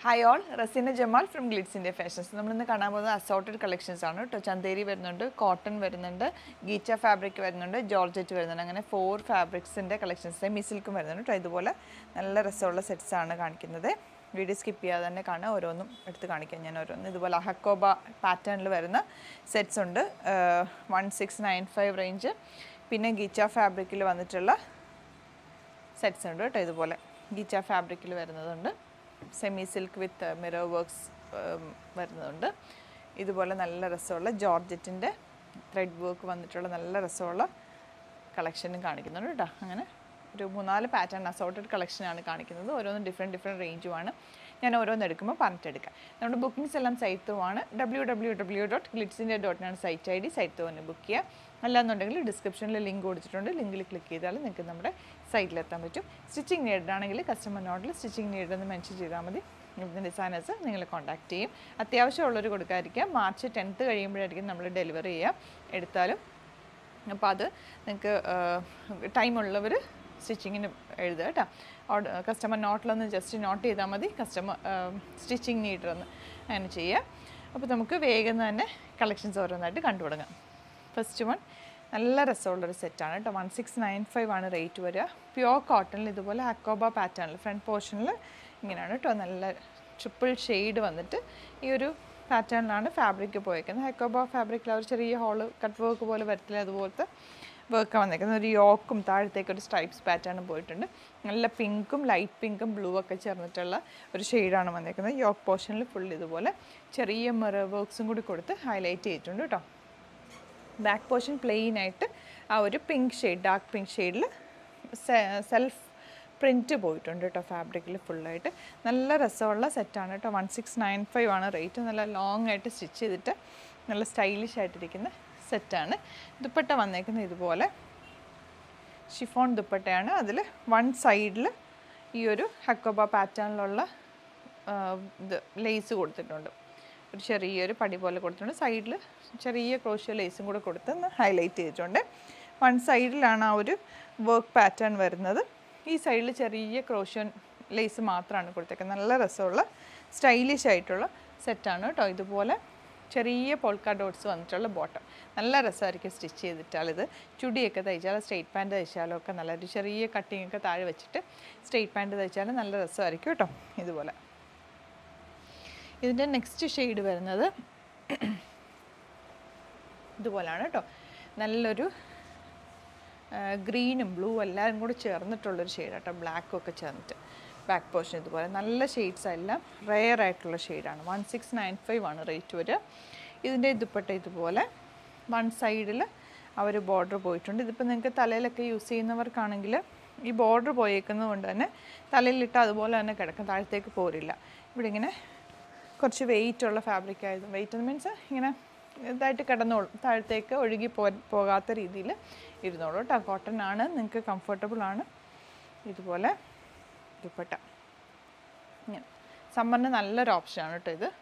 hi all Raseena Jamal from Glitz India fashions നമ്മളിന്ന് കാണാൻ പോകുന്നത് അസോർട്ടഡ് കളക്ഷൻസ് ആണ് കേട്ടോ ചന്തേരി വരുന്നുണ്ട് കോട്ടൺ വരുന്നുണ്ട് ഗീച്ച ഫാബ്രിക് വരുന്നുണ്ട് ജോർജറ്റ് വരുന്നുണ്ട് അങ്ങനെ ഫോർ ഫാബ്രിക്സിൻ്റെ കളക്ഷൻസ് മിസിൽക്കും വരുന്നുണ്ട് കേട്ടോ ഇതുപോലെ നല്ല രസമുള്ള സെറ്റ്സ് ആണ് കാണിക്കുന്നത് വീഡിയോ സ്കിപ്പ് ചെയ്യാതെ തന്നെ കാണാം ഓരോന്നും എടുത്ത് കാണിക്കാം ഞാൻ ഓരോന്നും ഇതുപോലെ ഹക്കോബ പാറ്റേണിൽ വരുന്ന സെറ്റ്സ് ഉണ്ട് one six nine five range പിന്നെ ഗീച്ച ഫാബ്രിക്കിൽ വന്നിട്ടുള്ള സെറ്റ്സ് ഉണ്ട് കേട്ടോ ഇതുപോലെ ഗീച്ച ഫാബ്രിക്കിൽ വരുന്നതുണ്ട് semi silk with mirror works വരുന്നതുണ്ട് ഇതുപോലെ നല്ല രസമുള്ള ജോർജറ്റിൻ്റെ ത്രെഡ് വർക്ക് വന്നിട്ടുള്ള നല്ല രസമുള്ള കളക്ഷനും കാണിക്കുന്നുണ്ട് കേട്ടോ അങ്ങനെ ഒരു മൂന്നാല് പാറ്റേൺ അസോർട്ടഡ് കളക്ഷനാണ് കാണിക്കുന്നത് ഓരോന്നും ഡിഫറെൻറ്റ് ഡിഫറെൻറ്റ് റേഞ്ചുമാണ് ഞാൻ ഓരോന്ന് എടുക്കുമ്പോൾ പറഞ്ഞിട്ടെടുക്കാം നമ്മുടെ ബുക്കിംഗ്സ് എല്ലാം സൈറ്റ് ത്രൂവാണ് W W W dot Glitz India ഡോട്ടിനാണ് സൈറ്റ് ഐ ഡി സൈറ്റ് ത്രൂ തന്നെ ബുക്ക് ചെയ്യുക അല്ലാന്നുണ്ടെങ്കിൽ ഡിസ്ക്രിപ്ഷനിൽ ലിങ്ക് കൊടുത്തിട്ടുണ്ട് ലിങ്കിൽ ക്ലിക്ക് ചെയ്താൽ നിങ്ങൾക്ക് നമ്മുടെ സൈറ്റിലെത്താൻ പറ്റും സ്റ്റിച്ചിങ് നീഡാണെങ്കിൽ കസ്റ്റമർ നോട്ടിൽ സ്റ്റിച്ചിങ് നീഡ് എന്ന് മെൻഷൻ ചെയ്താൽ മതി ഇവിടുന്ന് ഡിസൈനേഴ്സ് നിങ്ങളെ കോൺടാക്ട് ചെയ്യും അത്യാവശ്യമുള്ളവർ കൊടുക്കാതിരിക്കുക മാർച്ച് ടെൻത്ത് കഴിയുമ്പോഴായിരിക്കും നമ്മൾ ഡെലിവറി ചെയ്യുക എടുത്താലും അപ്പോൾ അത് നിങ്ങൾക്ക് ടൈമുള്ളവർ സ്റ്റിച്ചിങ്ങിന് എഴുതുക കേട്ടോ ഓർഡർ കസ്റ്റമർ നോട്ടിലൊന്ന് ജസ്റ്റ് നോട്ട് ചെയ്താൽ മതി കസ്റ്റമർ സ്റ്റിച്ചിങ് നീഡറെന്ന് അങ്ങനെ ചെയ്യുക അപ്പോൾ നമുക്ക് വേഗം തന്നെ കളക്ഷൻസ് ഓരോന്നായിട്ട് കണ്ടു തുടങ്ങാം ഫസ്റ്റ് വൺ നല്ല രസമുള്ളൊരു സെറ്റാണ് കേട്ടോ വൺ സിക്സ് നയൻ ഫൈവ് ആണ് റേറ്റ് വരിക പ്യുവർ കോട്ടണിൽ ഇതുപോലെ അക്കോബ പാറ്റേണിൽ ഫ്രണ്ട് പോർഷനിൽ ഇങ്ങനെയാണ് കേട്ടോ നല്ല ട്രിപ്പിൾ ഷെയ്ഡ് വന്നിട്ട് ഈ ഒരു പാറ്റേണിലാണ് ഫാബ്രിക് പോയേക്കുന്നത് ഹെക്കോബ ഫാബ്രിക്കിൽ അവർ ചെറിയ ഹോള് കട്ട് വർക്ക് പോലെ വരത്തില്ല അതുപോലത്തെ വർക്ക് വന്നേക്കുന്നത് ഒരു യോക്കും താഴത്തേക്ക് ഒരു സ്ട്രൈപ്സ് പാറ്റേണും പോയിട്ടുണ്ട് നല്ല പിങ്കും ലൈറ്റ് പിങ്കും ബ്ലൂ ഒക്കെ ചേർന്നിട്ടുള്ള ഒരു ഷെയ്ഡാണ് വന്നേക്കുന്നത് യോക്ക് പോർഷനിൽ ഫുൾ ഇതുപോലെ ചെറിയ മിറർ വർക്ക്സും കൂടി കൊടുത്ത് ഹൈലൈറ്റ് ചെയ്തിട്ടുണ്ട് കേട്ടോ ബാക്ക് പോർഷൻ പ്ലെയിൻ ആയിട്ട് ആ ഒരു പിങ്ക് ഷെയ്ഡ് ഡാർക്ക് പിങ്ക് ഷെയ്ഡിൽ സെൽഫ് പ്രിൻറ്റ് പോയിട്ടുണ്ട് കേട്ടോ ഫാബ്രിക്കിൽ ഫുള്ളായിട്ട് നല്ല രസമുള്ള സെറ്റാണ് കേട്ടോ വൺ സിക്സ് നയൻ ഫൈവ് ആണ് റേറ്റ് നല്ല ലോങ് ആയിട്ട് സ്റ്റിച്ച് ചെയ്തിട്ട് നല്ല സ്റ്റൈലിഷ് ആയിട്ടിരിക്കുന്ന സെറ്റാണ് ദുപ്പട്ട വന്നേക്കുന്നത് ഇതുപോലെ ഷിഫോൺ ദുപ്പട്ടയാണ് അതിൽ വൺ സൈഡിൽ ഈ ഒരു ഹക്കോബ പാറ്റേണിലുള്ള ഇത് ലേസ് കൊടുത്തിട്ടുണ്ട് ഒരു ചെറിയൊരു പടി പോലെ കൊടുത്തിട്ടുണ്ട് സൈഡിൽ ചെറിയ ക്രോഷ്യ ലേസും കൂടെ കൊടുത്ത് ഒന്ന് ഹൈലൈറ്റ് ചെയ്തിട്ടുണ്ട് വൺ സൈഡിലാണ് ആ ഒരു വർക്ക് പാറ്റേൺ വരുന്നത് ഈ സൈഡിൽ ചെറിയ ക്രോഷ്യൻ ലേസ് മാത്രമാണ് കൊടുത്തേക്കുന്നത് നല്ല രസമുള്ള സ്റ്റൈലിഷ് ആയിട്ടുള്ള സെറ്റാണ് കേട്ടോ ഇതുപോലെ ചെറിയ പോൾക്ക ഡോട്ട്സ് വന്നിട്ടുള്ള ബോട്ടം നല്ല രസമായിരിക്കും സ്റ്റിച്ച് ചെയ്തിട്ടാൽ ഇത് ചുടിയൊക്കെ തയ്ച്ചാൽ സ്ട്രെയിറ്റ് പാൻറ്റ് തയ്ച്ചാലും ഒക്കെ നല്ല ഒരു ചെറിയ കട്ടിങ് ഒക്കെ താഴെ വെച്ചിട്ട് സ്ട്രെയിറ്റ് പാൻറ്റ് തയ്ച്ചാൽ നല്ല രസമായിരിക്കും കേട്ടോ ഇതുപോലെ ഇതിൻ്റെ നെക്സ്റ്റ് ഷെയ്ഡ് വരുന്നത് ഇതുപോലാണ് കേട്ടോ നല്ലൊരു ഗ്രീനും ബ്ലൂ എല്ലാവരും കൂടി ചേർന്നിട്ടുള്ളൊരു ഷെയ്ഡ് കേട്ടോ ബ്ലാക്കും ഒക്കെ ചേർന്നിട്ട് ബാക്ക് പോർഷൻ ഇതുപോലെ നല്ല ഷെയ്ഡ്സ് എല്ലാം റെയർ ആയിട്ടുള്ള ഷെയ്ഡാണ് വൺ സിക്സ് നയൻ ഫൈവ് ആണ് റേറ്റ് വരിക ഇതിൻ്റെ ദുപ്പട്ട ഇതുപോലെ വൺ സൈഡിൽ ആ ഒരു ബോർഡർ പോയിട്ടുണ്ട് ഇതിപ്പോൾ നിങ്ങൾക്ക് തലയിലൊക്കെ യൂസ് ചെയ്യുന്നവർക്കാണെങ്കിൽ ഈ ബോർഡർ പോയേക്കുന്നത് കൊണ്ട് തന്നെ തലയിലിട്ട് അതുപോലെ തന്നെ കിടക്കും താഴത്തേക്ക് പോരില്ല ഇവിടെ ഇങ്ങനെ കുറച്ച് വെയിറ്റ് ഉള്ള ഫാബ്രിക് ആയത് വെയിറ്റ് മീൻസ് ഇങ്ങനെ ഇതായിട്ട് കിടന്നോളും താഴത്തേക്ക് ഒഴുകി പോ പോകാത്ത രീതിയിൽ ഇരുന്നോളൂ കേട്ടോ കോട്ടൺ ആണ് നിങ്ങൾക്ക് കംഫർട്ടബിൾ ആണ് ഇതുപോലെ ദുപ്പട്ട ഇങ്ങനെ സമ്മറിന് നല്ലൊരു ഓപ്ഷനാണ് കേട്ടോ ഇത്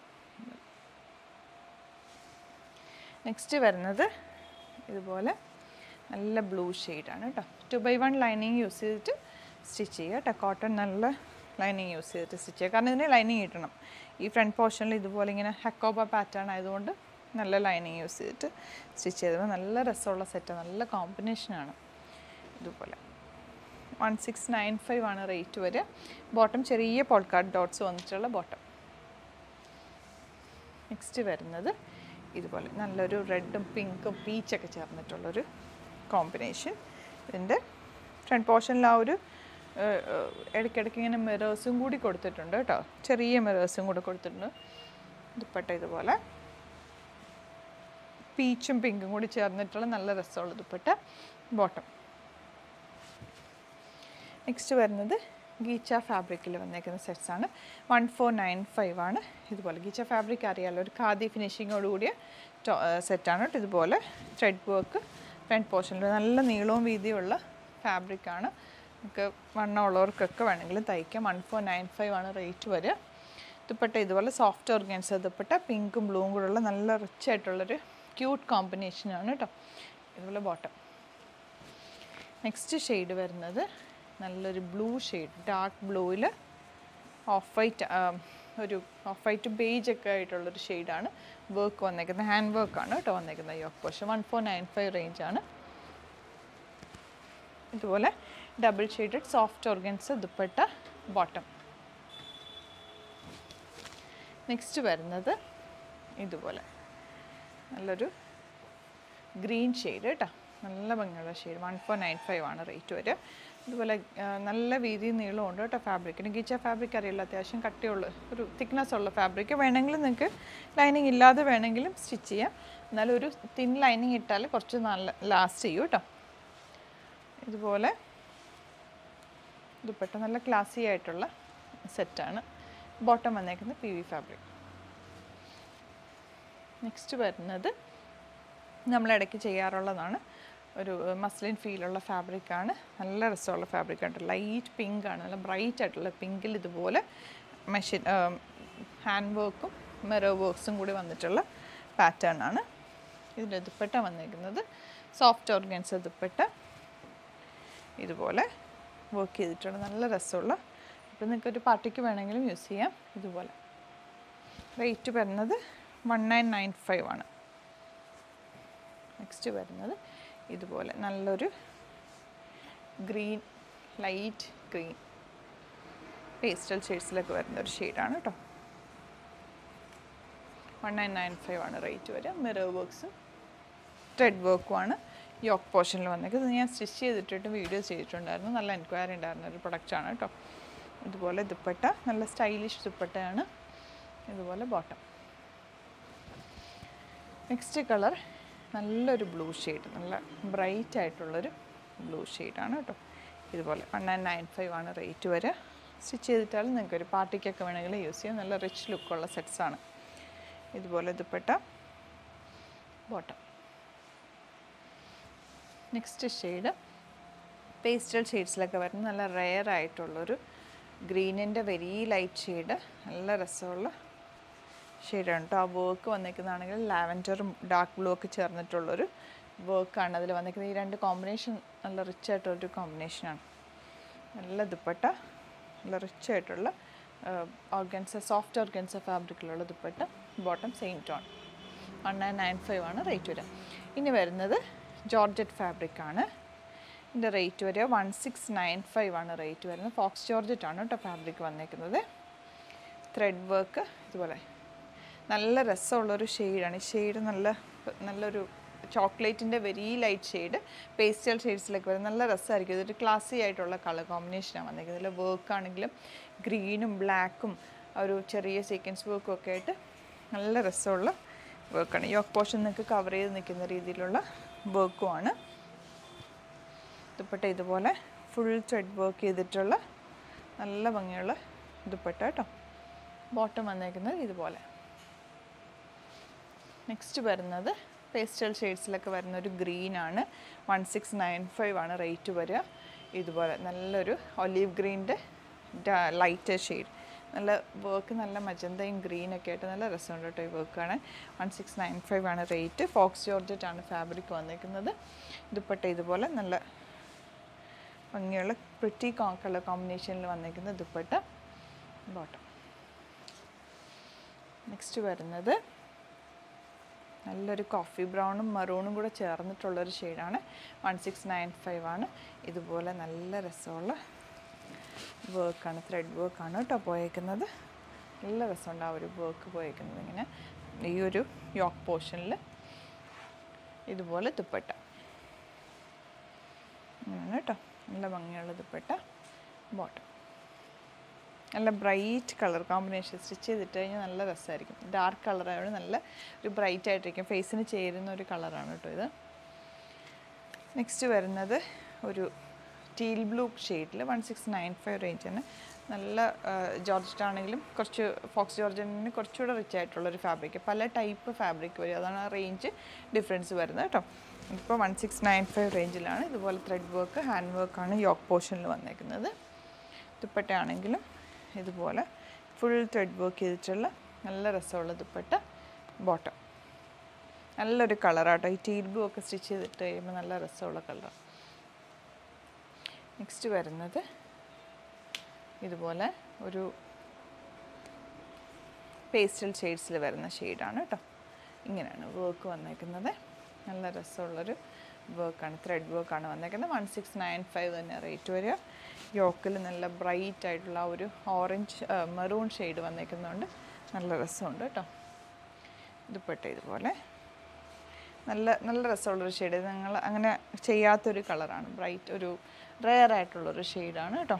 നെക്സ്റ്റ് വരുന്നത് ഇതുപോലെ നല്ല ബ്ലൂ ഷെയ്ഡാണ് കേട്ടോ two by one lining use ചെയ്തിട്ട് സ്റ്റിച്ച് ചെയ്യുക കേട്ടോ കോട്ടൺ നല്ല ലൈനിങ് യൂസ് ചെയ്തിട്ട് സ്റ്റിച്ച് ചെയ്യുക കാരണം ഇതിന് ലൈനിങ് കിട്ടണം ഈ ഫ്രണ്ട് പോർഷനിൽ ഇതുപോലെ ഇങ്ങനെ ഹക്കോബ പാറ്റേൺ ആയതുകൊണ്ട് നല്ല ലൈനിങ് യൂസ് ചെയ്തിട്ട് സ്റ്റിച്ച് ചെയ്തത് നല്ല രസമുള്ള സെറ്റ് നല്ല കോമ്പിനേഷനാണ് ഇതുപോലെ വൺ സിക്സ് നയൻ ഫൈവ് ആണ് റേറ്റ് വരിക ബോട്ടം ചെറിയ പോൾക്കാർഡ് ഡോട്ട്സ് വന്നിട്ടുള്ള ബോട്ടം നെക്സ്റ്റ് വരുന്നത് ഇതുപോലെ നല്ലൊരു റെഡും പിങ്കും പീച്ചൊക്കെ ചേർന്നിട്ടുള്ളൊരു കോമ്പിനേഷൻ ഇതിൻ്റെ ഫ്രണ്ട് പോർഷനിൽ ആ ഒരു ഇടയ്ക്കിടയ്ക്ക് ഇങ്ങനെ മിറേഴ്സും കൂടി കൊടുത്തിട്ടുണ്ട് കേട്ടോ ചെറിയ മിറേഴ്സും കൂടി കൊടുത്തിട്ടുണ്ട് ദുപ്പട്ട ഇതുപോലെ പീച്ചും പിങ്കും കൂടി ചേർന്നിട്ടുള്ള നല്ല രസമുള്ള ദുപ്പട്ട ബോട്ടം നെക്സ്റ്റ് വരുന്നത് ഗീച്ച ഫാബ്രിക്കിൽ വന്നേക്കുന്ന സെറ്റ്സ് ആണ് വൺ ഫോർ നയൻ ഫൈവ് ആണ് ഇതുപോലെ ഗീച്ച ഫാബ്രിക് അറിയാമല്ലോ ഒരു ഖാദി ഫിനിഷിങ്ങോട് കൂടിയ സെറ്റാണ് കേട്ടോ ഇതുപോലെ ത്രെഡ് വർക്ക് ഫ്രണ്ട് പോർഷനിൽ നല്ല നീളവും വീതിയുള്ള ഫാബ്രിക്കാണ് നമുക്ക് വണ്ണമുള്ളവർക്കൊക്കെ വേണമെങ്കിലും തയ്ക്കാം വൺ ഫോർ നയൻ ഫൈവ് ആണ് റേറ്റ് വരിക ദുപ്പട്ട ഇതുപോലെ സോഫ്റ്റ് ഓർഗൻസ് ദുപ്പട്ട പിങ്കും ബ്ലൂവും കൂടെയുള്ള നല്ല റിച്ച് ആയിട്ടുള്ളൊരു ക്യൂട്ട് കോമ്പിനേഷനാണ് കേട്ടോ ഇതുപോലെ ബോട്ടം നെക്സ്റ്റ് ഷെയ്ഡ് വരുന്നത് നല്ലൊരു ബ്ലൂ ഷെയ്ഡ് ഡാർക്ക് ബ്ലൂവിൽ ഓഫ് വൈറ്റ് ഒരു ഓഫ് വൈറ്റ് ബേജ് ഒക്കെ ആയിട്ടുള്ളൊരു ഷെയ്ഡാണ് വർക്ക് വന്നേക്കുന്നത് ഹാൻഡ് വർക്കാണ് കേട്ടോ വന്നേക്കുന്നത് yoke portion one four nine five റേഞ്ചാണ് ഇതുപോലെ double shaded soft organza dupatta bottom next വരുന്നത് ഇതുപോലെ നല്ലൊരു ഗ്രീൻ ഷെയ്ഡ് കേട്ടോ നല്ല ഭംഗിയുള്ള shade one four nine five ആണ് റേറ്റ് വരിക ഇതുപോലെ ആ, നല്ല വീതി നീളമുണ്ട് കേട്ടോ ഫാബ്രിക്കിന് ഗിച്ച ഫാബ്രിക് അറിയില്ല അത്യാവശ്യം കട്ടിയുള്ള ഒരു തിക്നെസ് ഉള്ള ഫാബ്രിക് വേണമെങ്കിൽ നിങ്ങൾക്ക് ലൈനിങ് ഇല്ലാതെ വേണമെങ്കിലും സ്റ്റിച്ച് ചെയ്യാം എന്നാലും ഒരു തിൻ ലൈനിങ് ഇട്ടാൽ കുറച്ച് നല്ല ലാസ്റ്റ് ചെയ്യും കേട്ടോ ഇതുപോലെ ദുപ്പട്ട നല്ല ക്ലാസി ആയിട്ടുള്ള സെറ്റാണ് ബോട്ടം വന്നേക്കുന്നത് പി വി ഫാബ്രിക് നെക്സ്റ്റ് വരുന്നത് നമ്മൾ ഇടയ്ക്ക് ചെയ്യാറുള്ളതാണ് ഒരു മസ്ലിൻ ഫീലുള്ള ഫാബ്രിക്കാണ് നല്ല രസമുള്ള ഫാബ്രിക് ആണ് ലൈറ്റ് പിങ്ക് ആണ് നല്ല ബ്രൈറ്റ് ആയിട്ടുള്ള പിങ്കിൽ ഇതുപോലെ മെഷീൻ ഹാൻഡ് വർക്കും മെറോ വർക്ക്സും കൂടി വന്നിട്ടുള്ള പാറ്റേൺ ആണ് ഇതിൻ്റെ ദുപ്പട്ട വന്നിരിക്കുന്നത് സോഫ്റ്റ് ഓർഗൻസ് ദുപ്പട്ട ഇതുപോലെ വർക്ക് ചെയ്തിട്ടുള്ള നല്ല രസമുള്ള അപ്പോൾ നിങ്ങൾക്ക് ഒരു പാർട്ടിക്ക് വേണമെങ്കിലും യൂസ് ചെയ്യാം ഇതുപോലെ റേറ്റ് വരുന്നത് വൺ നയൻ നയൻ ഫൈവ് ആണ് നെക്സ്റ്റ് വരുന്നത് ഇതുപോലെ നല്ലൊരു ഗ്രീൻ ലൈറ്റ് ഗ്രീൻ പേസ്റ്റൽ ഷെയ്ഡ്സിലൊക്കെ വരുന്ന ഒരു ഷെയ്ഡാണ് കേട്ടോ വൺ നയൻ നയൻ ഫൈവ് ആണ് റേറ്റ് വരിക മിറർ വർക്ക്സും ത്രെഡ് വർക്കുമാണ് യോക്ക് പോർഷനിൽ വന്നേക്കുന്നത് ഇത് ഞാൻ സ്റ്റിച്ച് ചെയ്തിട്ടിട്ട് വീഡിയോ ചെയ്തിട്ടുണ്ടായിരുന്നു നല്ല എൻക്വയറി ഉണ്ടായിരുന്ന ഒരു പ്രൊഡക്റ്റാണ് കേട്ടോ ഇതുപോലെ ദുപ്പട്ട നല്ല സ്റ്റൈലിഷ് ദുപ്പട്ടയാണ് ഇതുപോലെ ബോട്ടം നെക്സ്റ്റ് കളർ നല്ലൊരു ബ്ലൂ ഷെയ്ഡ് നല്ല ബ്രൈറ്റ് ആയിട്ടുള്ളൊരു ബ്ലൂ ഷെയ്ഡാണ് കേട്ടോ ഇതുപോലെ വൺ നയൻ നയൻ ഫൈവ് ആണ് റേറ്റ് വരിക സ്റ്റിച്ച് ചെയ്തിട്ടാലും നിങ്ങൾക്ക് ഒരു പാർട്ടിക്കൊക്കെ വേണമെങ്കിൽ യൂസ് ചെയ്യാം നല്ല റിച്ച് ലുക്കുള്ള സെറ്റ്സാണ് ഇതുപോലെ dupatta bottom next shade pastel ഷെയ്ഡ്സിലൊക്കെ വരുന്ന നല്ല റെയർ ആയിട്ടുള്ളൊരു ഗ്രീനിൻ്റെ വെരി ലൈറ്റ് ഷെയ്ഡ് നല്ല രസമുള്ള ഷെയ്ഡാണ് കേട്ടോ ആ വർക്ക് വന്നിരിക്കുന്നതാണെങ്കിൽ ലാവൻഡറും ഡാർക്ക് ബ്ലൂ ഒക്കെ ചേർന്നിട്ടുള്ളൊരു വർക്കാണ് അതിൽ വന്നിരിക്കുന്നത് ഈ രണ്ട് കോമ്പിനേഷൻ നല്ല റിച്ച് ആയിട്ടുള്ളൊരു കോമ്പിനേഷനാണ് നല്ല ദുപ്പട്ട നല്ല റിച്ച് ആയിട്ടുള്ള ഓർഗൻസ സോഫ്റ്റ് ഓർഗൻസ ഫാബ്രിക്കിലുള്ള dupatta bottom same tone one nine nine five ആണ് റേറ്റ് വരിക ഇനി വരുന്നത് ജോർജറ്റ് ഫാബ്രിക് ആണ് ഇതിൻ്റെ റേറ്റ് വരിക വൺ സിക്സ് നയൻ ഫൈവ് ആണ് റേറ്റ് വരുന്നത് ഫോക്സ് ജോർജറ്റ് ആണ് കേട്ടോ ഫാബ്രിക് വന്നേക്കുന്നത് ത്രെഡ് വർക്ക് ഇതുപോലെ നല്ല രസമുള്ളൊരു ഷെയ്ഡാണ് ഈ ഷെയ്ഡ് നല്ല നല്ലൊരു ചോക്ലേറ്റിൻ്റെ വെരി ലൈറ്റ് ഷെയ്ഡ് പേസ്റ്റൽ ഷെയ്ഡ്സിലൊക്കെ വരും നല്ല രസമായിരിക്കും ഇതൊരു ക്ലാസി ആയിട്ടുള്ള കളർ കോമ്പിനേഷനാണ് വന്നിരിക്കുന്നത് ഇതിൽ വർക്ക് ആണെങ്കിലും ഗ്രീനും ബ്ലാക്കും ഒരു ചെറിയ സീക്വൻസ് വർക്കും ഒക്കെ ആയിട്ട് നല്ല രസമുള്ള വർക്കാണ് യോക്ക് പോർഷൻ നിങ്ങൾക്ക് കവർ ചെയ്ത് നിൽക്കുന്ന രീതിയിലുള്ള വർക്കുമാണ് ദുപ്പട്ട ഇതുപോലെ ഫുൾ ത്രെഡ് വർക്ക് ചെയ്തിട്ടുള്ള നല്ല ഭംഗിയുള്ള ദുപ്പട്ട കേട്ടോ ബോട്ടം വന്നേക്കുന്നത് ഇതുപോലെ നെക്സ്റ്റ് വരുന്നത് പേസ്റ്റൽ ഷെയ്ഡ്സിലൊക്കെ വരുന്ന ഒരു ഗ്രീൻ ആണ് വൺ സിക്സ് നയൻ ഫൈവ് ആണ് റേറ്റ് വരിക ഇതുപോലെ നല്ലൊരു ഒലീവ് ഗ്രീൻ്റെ ലൈറ്റ് ഷെയ്ഡ് നല്ല വർക്ക് നല്ല മജന്തയും ഗ്രീനൊക്കെ ആയിട്ട് നല്ല രസമുണ്ട് കേട്ടോ ഈ വർക്കാണ് വൺ സിക്സ് നയൻ ഫൈവ് ആണ് റേറ്റ് ഫോക്സ് ജോർജറ്റ് ആണ് ഫാബ്രിക് വന്നിരിക്കുന്നത് ദുപ്പട്ട ഇതുപോലെ നല്ല ഭംഗിയുള്ള പ്രിറ്റി കളർ കോമ്പിനേഷനിൽ വന്നിരിക്കുന്ന ദുപ്പട്ട ബോട്ടം നെക്സ്റ്റ് വരുന്നത് നല്ലൊരു കോഫി ബ്രൗണും മറൂണും കൂടെ ചേർന്നിട്ടുള്ളൊരു ഷെയ്ഡാണ് വൺ സിക്സ് നയൻ ഫൈവ് ആണ് ഇതുപോലെ നല്ല രസമുള്ള വർക്കാണ് ത്രെഡ് വർക്കാണ് കേട്ടോ പോയേക്കുന്നത് നല്ല രസമുണ്ട് ആ ഒരു വർക്ക് പോയേക്കുന്നത് ഇങ്ങനെ ഈ ഒരു യോക്ക് പോർഷനിൽ ഇതുപോലെ ദുപ്പട്ട ഇങ്ങനെയാണ് കേട്ടോ നല്ല ഭംഗിയുള്ള ദുപ്പട്ട ബോട്ടം നല്ല ബ്രൈറ്റ് കളർ കോമ്പിനേഷൻ സ്റ്റിച്ച് ചെയ്തിട്ട് കഴിഞ്ഞാൽ നല്ല രസമായിരിക്കും ഡാർക്ക് കളറായതുകൊണ്ട് നല്ല ഒരു ബ്രൈറ്റ് ആയിട്ടിരിക്കും ഫേസിന് ചേരുന്ന ഒരു കളറാണ് കേട്ടോ ഇത് നെക്സ്റ്റ് വരുന്നത് ഒരു ടീൽ ബ്ലൂ ഷെയ്ഡിൽ വൺ സിക്സ് നയൻ ഫൈവ് റേഞ്ചാണ് നല്ല ജോർജറ്റ് ആണെങ്കിലും കുറച്ച് ഫോക്സ് ജോർജറ്റിന് കുറച്ചുകൂടെ റിച്ച് ആയിട്ടുള്ളൊരു ഫാബ്രിക് പല ടൈപ്പ് ഫാബ്രിക് വരും അതാണ് ആ റേഞ്ച് ഡിഫറൻസ് വരുന്നത് കേട്ടോ ഇപ്പോൾ വൺ സിക്സ് നയൻ ഫൈവ് റേഞ്ചിലാണ് ഇതുപോലെ ത്രെഡ് വർക്ക് ഹാൻഡ് വർക്കാണ് യോക്ക് പോർഷനിൽ വന്നേക്കുന്നത് ദുപ്പട്ട ആണെങ്കിലും ഇതുപോലെ ഫുൾ ത്രെഡ് വർക്ക് ചെയ്തിട്ടുള്ള നല്ല രസമുള്ള ദുപ്പട്ട ബോട്ടം നല്ലൊരു കളറാട്ടോ ഈ ടീൽ ബ്ലൂ ഒക്കെ സ്റ്റിച്ച് ചെയ്തിട്ട് കഴിയുമ്പോൾ നല്ല രസമുള്ള കളറാണ് നെക്സ്റ്റ് വരുന്നത് ഇതുപോലെ ഒരു പേസ്റ്റൽ ഷെയ്ഡ്സിൽ വരുന്ന ഷെയ്ഡാണ് കേട്ടോ ഇങ്ങനെയാണ് വർക്ക് വന്നേക്കുന്നത് നല്ല രസമുള്ളൊരു വർക്കാണ് ത്രെഡ് വർക്കാണ് വന്നേക്കുന്നത് വൺ സിക്സ് നയൻ ഫൈവ് തന്നെ റേറ്റ് വരിക യോക്കിൽ നല്ല ബ്രൈറ്റ് ആയിട്ടുള്ള ആ ഒരു ഓറഞ്ച് മെറൂൺ ഷെയ്ഡ് വന്നേക്കുന്നതുകൊണ്ട് നല്ല രസമുണ്ട് കേട്ടോ ദുപ്പട്ട ഇതുപോലെ നല്ല നല്ല രസമുള്ളൊരു ഷെയ്ഡ് ഞങ്ങൾ അങ്ങനെ ചെയ്യാത്തൊരു കളറാണ് ബ്രൈറ്റ് ഒരു റെയർ ആയിട്ടുള്ളൊരു ഷെയ്ഡാണ് കേട്ടോ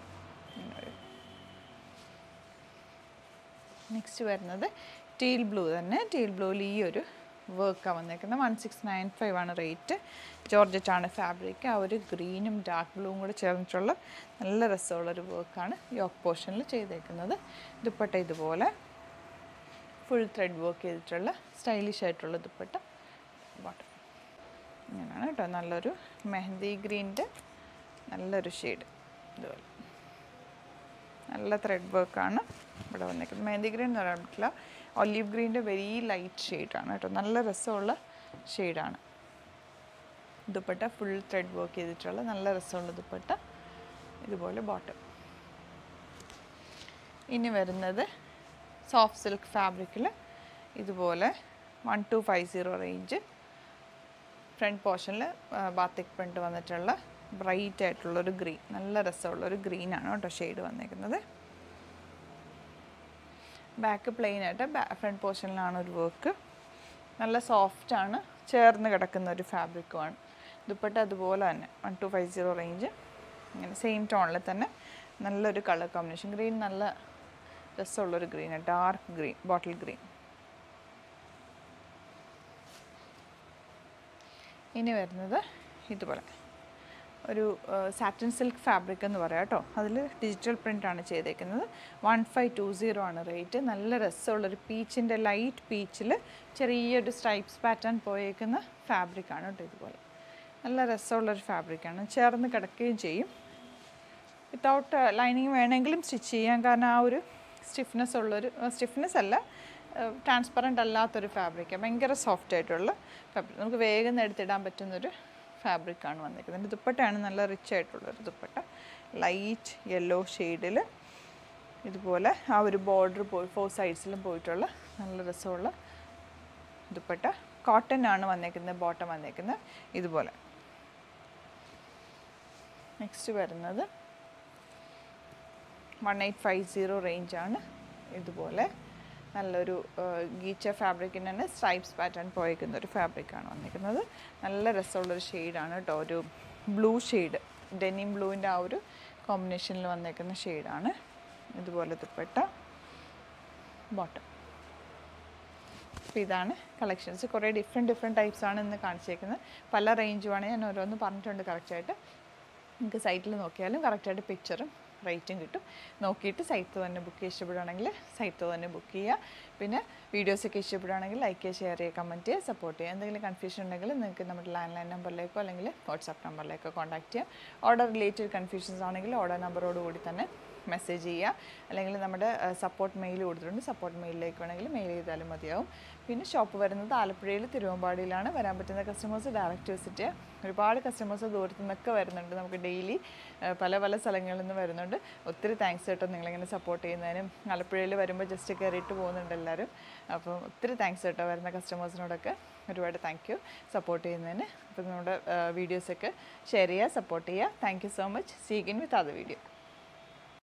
നെക്സ്റ്റ് വരുന്നത് ടീൽ ബ്ലൂ തന്നെ ടീൽ ബ്ലൂവിൽ ഈ ഒരു വർക്കാണ് വന്നേക്കുന്നത് വൺ സിക്സ് നയൻ ഫൈവ് ആണ് റേറ്റ് ജോർജറ്റ് ആണ് ഫാബ്രിക് ആ ഒരു ഗ്രീനും ഡാർക്ക് ബ്ലൂവും കൂടെ ചേർന്നിട്ടുള്ള നല്ല രസമുള്ളൊരു വർക്കാണ് യോക്ക് പോർഷനിൽ ചെയ്തേക്കുന്നത് ദുപ്പട്ട ഇതുപോലെ ഫുൾ ത്രെഡ് വർക്ക് ചെയ്തിട്ടുള്ള സ്റ്റൈലിഷ് ആയിട്ടുള്ള ദുപ്പട്ട ബോട്ടം ഇങ്ങനെയാണ് കേട്ടോ നല്ലൊരു മെഹന്തി ഗ്രീൻ്റെ നല്ലൊരു ഷെയ്ഡ് ഇതുപോലെ നല്ല ത്രെഡ് വർക്കാണ് ഇവിടെ വന്നേക്കുന്നത് മെഹന്തി ഗ്രീൻ എന്ന് പറയാൻ പറ്റില്ല ഒലീവ് ഗ്രീൻ്റെ വെരി ലൈറ്റ് ഷെയ്ഡാണ് കേട്ടോ നല്ല രസമുള്ള ഷെയ്ഡാണ് ദുപ്പട്ട ഫുൾ ത്രെഡ് വർക്ക് ചെയ്തിട്ടുള്ള നല്ല രസമുള്ള ദുപ്പട്ട ഇതുപോലെ ബോട്ടം ഇനി വരുന്നത് സോഫ്റ്റ് സിൽക്ക് ഫാബ്രിക്കിൽ ഇതുപോലെ one two five zero range front പോർഷനിൽ ബാത്തിക് പ്രിൻറ്റ് വന്നിട്ടുള്ള ബ്രൈറ്റ് ആയിട്ടുള്ളൊരു ഗ്രീൻ നല്ല രസമുള്ളൊരു ഗ്രീനാണ് കേട്ടോ ഷെയ്ഡ് വന്നേക്കുന്നത് ബാക്ക് പ്ലെയിൻ ആയിട്ട് ഫ്രണ്ട് പോർഷനിലാണ് ഒരു വർക്ക് നല്ല സോഫ്റ്റ് ആണ് ചേർന്ന് കിടക്കുന്ന ഒരു ഫാബ്രിക്കുമാണ് ദുപ്പട്ട അതുപോലെ തന്നെ one two five zero range ഇങ്ങനെ സെയിം ടോണിൽ തന്നെ നല്ലൊരു കളർ കോമ്പിനേഷൻ ഗ്രീൻ നല്ല രസമുള്ളൊരു green dark green bottle green ഇനി വരുന്നത് ഇതുപോലെ ഒരു സാറ്റിൻ സിൽക്ക് ഫാബ്രിക് എന്ന് പറയാം കേട്ടോ അതിൽ ഡിജിറ്റൽ പ്രിൻ്റാണ് ചെയ്തേക്കുന്നത് വൺ ഫൈവ് ടു സീറോ ആണ് റേറ്റ് നല്ല രസമുള്ളൊരു പീച്ചിൻ്റെ ലൈറ്റ് പീച്ചിൽ ചെറിയൊരു സ്ട്രൈപ്സ് പാറ്റേൺ പോയേക്കുന്ന ഫാബ്രിക്കാണ് കേട്ടോ ഇതുപോലെ നല്ല രസമുള്ളൊരു ഫാബ്രിക്കാണ് ചേർന്ന് കിടക്കുകയും ചെയ്യും വിത്തൗട്ട് ലൈനിങ് വേണമെങ്കിലും സ്റ്റിച്ച് ചെയ്യാം കാരണം ആ ഒരു സ്റ്റിഫ്നെസ് ഉള്ളൊരു സ്റ്റിഫ്നെസ് അല്ല ട്രാൻസ്പെറൻ്റ് അല്ലാത്തൊരു ഫാബ്രിക്കാണ് ഭയങ്കര സോഫ്റ്റ് ആയിട്ടുള്ള ഫാബ്രിക് നമുക്ക് വേഗം എടുത്തിടാൻ പറ്റുന്നൊരു ഫാബ്രിക്കാണ് വന്നിരിക്കുന്നത് ഇതിൻ്റെ ദുപ്പട്ടയാണ് നല്ല റിച്ച് ആയിട്ടുള്ളൊരു ദുപ്പട്ട ലൈറ്റ് യെല്ലോ ഷെയ്ഡിൽ ഇതുപോലെ ആ ഒരു ബോർഡർ പോയി ഫോർ സൈഡ്സിലും പോയിട്ടുള്ള നല്ല രസമുള്ള ദുപ്പട്ട കോട്ടൺ ആണ് വന്നേക്കുന്നത് ബോട്ടം വന്നേക്കുന്നത് ഇതുപോലെ നെക്സ്റ്റ് വരുന്നത് വൺ എയ്റ്റ് ഫൈവ് സീറോ റേഞ്ചാണ് ഇതുപോലെ നല്ലൊരു ഗീച്ച ഫാബ്രിക്കിന് തന്നെ സ്ട്രൈപ്സ് പാറ്റേൺ പോയേക്കുന്ന ഒരു ഫാബ്രിക്കാണ് വന്നിരിക്കുന്നത് നല്ല രസമുള്ളൊരു ഷെയ്ഡാണ് കേട്ടോ ഒരു ബ്ലൂ ഷെയ്ഡ് ഡെനിം ബ്ലൂവിൻ്റെ ആ ഒരു കോമ്പിനേഷനിൽ വന്നേക്കുന്ന ഷെയ്ഡാണ് ഇതുപോലെ ദുപ്പട്ട ബോട്ടം അപ്പോൾ ഇതാണ് കളക്ഷൻസ് കുറേ ഡിഫറെൻറ്റ് ഡിഫറെൻറ്റ് ടൈപ്സ് ആണ് ഇന്ന് കാണിച്ചേക്കുന്നത് പല റേഞ്ചുമാണ് ഞാൻ ഓരോന്ന് പറഞ്ഞിട്ടുണ്ട് കറക്റ്റായിട്ട് നിങ്ങൾക്ക് സൈറ്റിൽ നോക്കിയാലും കറക്റ്റായിട്ട് പിക്ചറും റേറ്റും കിട്ടും നോക്കിയിട്ട് സൈറ്റ് തന്നെ ബുക്ക് ചെയ്യുക ഇഷ്ടപ്പെടുകയാണെങ്കിൽ സൈറ്റ് തന്നെ ബുക്ക് ചെയ്യുക പിന്നെ വീഡിയോസൊക്കെ ഇഷ്ടപ്പെടുകയാണെങ്കിൽ ലൈക്ക് ചെയ്യുക ഷെയർ ചെയ്യുക കമൻറ്റ് ചെയ്യുക സപ്പോർട്ട് ചെയ്യുക എന്തെങ്കിലും കൺഫ്യൂഷൻ ഉണ്ടെങ്കിൽ നിങ്ങൾക്ക് നമ്മുടെ ലാൻഡ് ലൈൻ നമ്പറിലേക്കോ അല്ലെങ്കിൽ വാട്സാപ്പ് നമ്പറിലേക്കോ കോൺടാക്ട് ചെയ്യാം ഓർഡർ റിലേറ്റഡ് കൺഫ്യൂഷൻസ് ആണെങ്കിൽ ഓർഡർ നമ്പറോട് കൂടി തന്നെ മെസ്സേജ് ചെയ്യുക അല്ലെങ്കിൽ നമ്മുടെ സപ്പോർട്ട് മെയിൽ കൊടുത്തിട്ടുണ്ട് സപ്പോർട്ട് മെയിലിലേക്ക് വേണമെങ്കിൽ മെയിൽ ചെയ്താലും മതിയാവും പിന്നെ ഷോപ്പ് വരുന്നത് ആലപ്പുഴയിൽ തിരുവമ്പാടിയിലാണ് വരാൻ പറ്റുന്ന കസ്റ്റമേഴ്സ് ഡയറക്റ്റ് വിസിറ്റ് ചെയ്യുക ഒരുപാട് കസ്റ്റമേഴ്സ് ദൂരത്തു നിന്നൊക്കെ വരുന്നുണ്ട് നമുക്ക് ഡെയിലി പല പല സ്ഥലങ്ങളിൽ നിന്ന് വരുന്നുണ്ട് ഒത്തിരി താങ്ക്സ് കേട്ടോ നിങ്ങളിങ്ങനെ സപ്പോർട്ട് ചെയ്യുന്നതിനും ആലപ്പുഴയിൽ വരുമ്പോൾ ജസ്റ്റ് കയറിയിട്ട് പോകുന്നുണ്ട് എല്ലാവരും അപ്പം ഒത്തിരി താങ്ക്സ് കേട്ടോ വരുന്ന കസ്റ്റമേഴ്സിനോടൊക്കെ ഒരുപാട് താങ്ക് യു സപ്പോർട്ട് ചെയ്യുന്നതിന് അപ്പം നമ്മുടെ വീഡിയോസൊക്കെ ഷെയർ ചെയ്യുക സപ്പോർട്ട് ചെയ്യുക താങ്ക് യു സോ മച്ച് സീഗിൻ വിത്ത് അത് വീഡിയോ